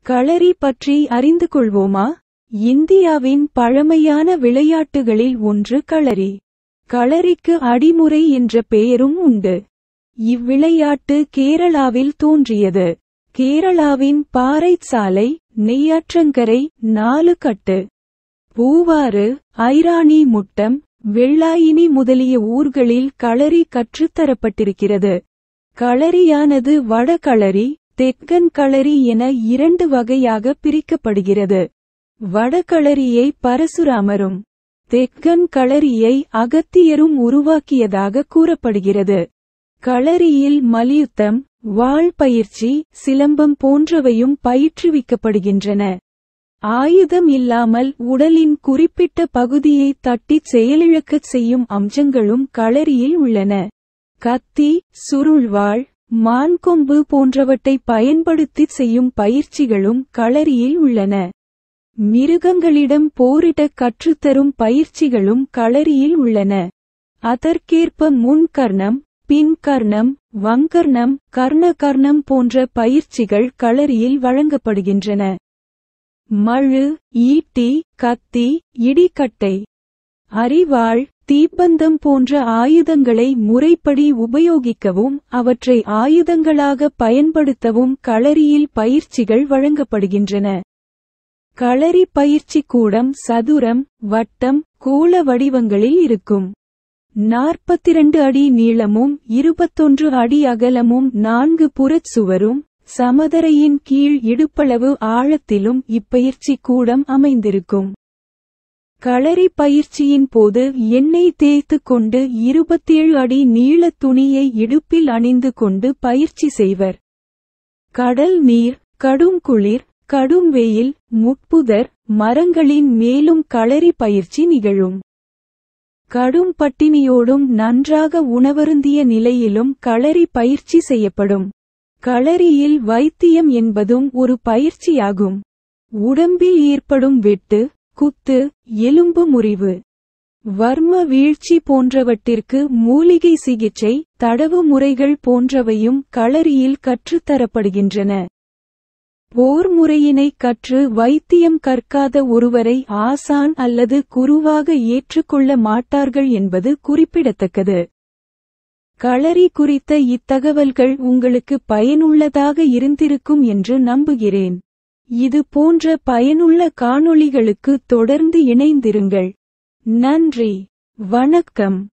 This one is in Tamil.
களரி பற்றி அறிந்து கொள்வோமா இந்தியாவின் பழமையான விளையாட்டுகளில் ஒன்று களரி களரிக்கு அடிமுறை என்ற பெயரும் உண்டு இவ்விளையாட்டு கேரளாவில் தோன்றியது கேரளாவின் பாறைச்சாலை நெய்யாற்றங்கரை நாலு கட்டு பூவாறு ஐராணி முட்டம் வெள்ளாயினி முதலிய ஊர்களில் களரி கற்றுத்தரப்பட்டிருக்கிறது களரியானது வடகளரி தெற்கன் களரி என இரண்டு வகையாக பிரிக்கப்படுகிறது வடகளரியை பரசுராமரும் தெற்கன் களரியை அகத்தியரும் உருவாக்கியதாக கூறப்படுகிறது களரியில் மல்யுத்தம் வாள் பயிற்சி சிலம்பம் போன்றவையும் பயிற்றுவிக்கப்படுகின்றன ஆயுதம் இல்லாமல் உடலின் குறிப்பிட்ட பகுதியை தட்டிச் செயலிழக்கச் செய்யும் அம்சங்களும் களரியில் உள்ளன கத்தி சுருள்வாள் மான்கொம்பு போன்றவற்றை பயன்படுத்தி செய்யும் பயிற்சிகளும் களரியில் உள்ளன மிருகங்களிடம் போரிட கற்றுத்தரும் பயிற்சிகளும் களரியில் உள்ளன அதற்கேற்ப முன்கர்ணம் பின்கர்ணம் வங்கர்ணம் கர்ணகர்ணம் போன்ற பயிற்சிகள் களரியில் வழங்கப்படுகின்றன மழு ஈட்டி கத்தி இடிக்கட்டை அரிவாள் தீப்பந்தம் போன்ற ஆயுதங்களை முறைப்படி உபயோகிக்கவும் அவற்றை ஆயுதங்களாக பயன்படுத்தவும் களரியில் பயிற்சிகள் வழங்கப்படுகின்றன களரி பயிற்சி கூடம் சதுரம் வட்டம் கோள வடிவங்களில் இருக்கும் நாற்பத்திரண்டு அடி நீளமும் இருபத்தொன்று அடி அகலமும் நான்கு புறச் சுவரும் சமதரையின் கீழ் இடுப்பளவு ஆழத்திலும் இப்பயிற்சி கூடம் அமைந்திருக்கும் களரி பயிற்சியின் போது எண்ணெய் தேய்த்து கொண்டு இருபத்தேழு அடி நீளத் துணியை இடுப்பில் அணிந்து கொண்டு பயிற்சி செய்வர் கடல் நீர் கடும் குளிர் கடும் வெயில் முட்புதர் மரங்களின் மேலும் களரி பயிற்சி நிகழும் கடும் பட்டினியோடும் நன்றாக உணவருந்திய நிலையிலும் களரி பயிற்சி செய்யப்படும் களரியில் வைத்தியம் என்பதும் ஒரு பயிற்சியாகும் உடம்பில் ஏற்படும் வெட்டு குத்து எலும்பு முறிவு வர்ம வீழ்ச்சி போன்றவற்றிற்கு மூலிகை சிகிச்சை தடவு முறைகள் போன்றவையும் களரியில் கற்றுத்தரப்படுகின்றன போர் முறையினை கற்று வைத்தியம் கற்காத ஒருவரை ஆசான் அல்லது குருவாக ஏற்றுக்கொள்ள மாட்டார்கள் என்பது குறிப்பிடத்தக்கது களரி குறித்த இத்தகவல்கள் உங்களுக்கு பயனுள்ளதாக இருந்திருக்கும் என்று நம்புகிறேன் இது போன்ற பயனுள்ள காணொளிகளுக்கு தொடர்ந்து இணைந்திருங்கள் நன்றி வணக்கம்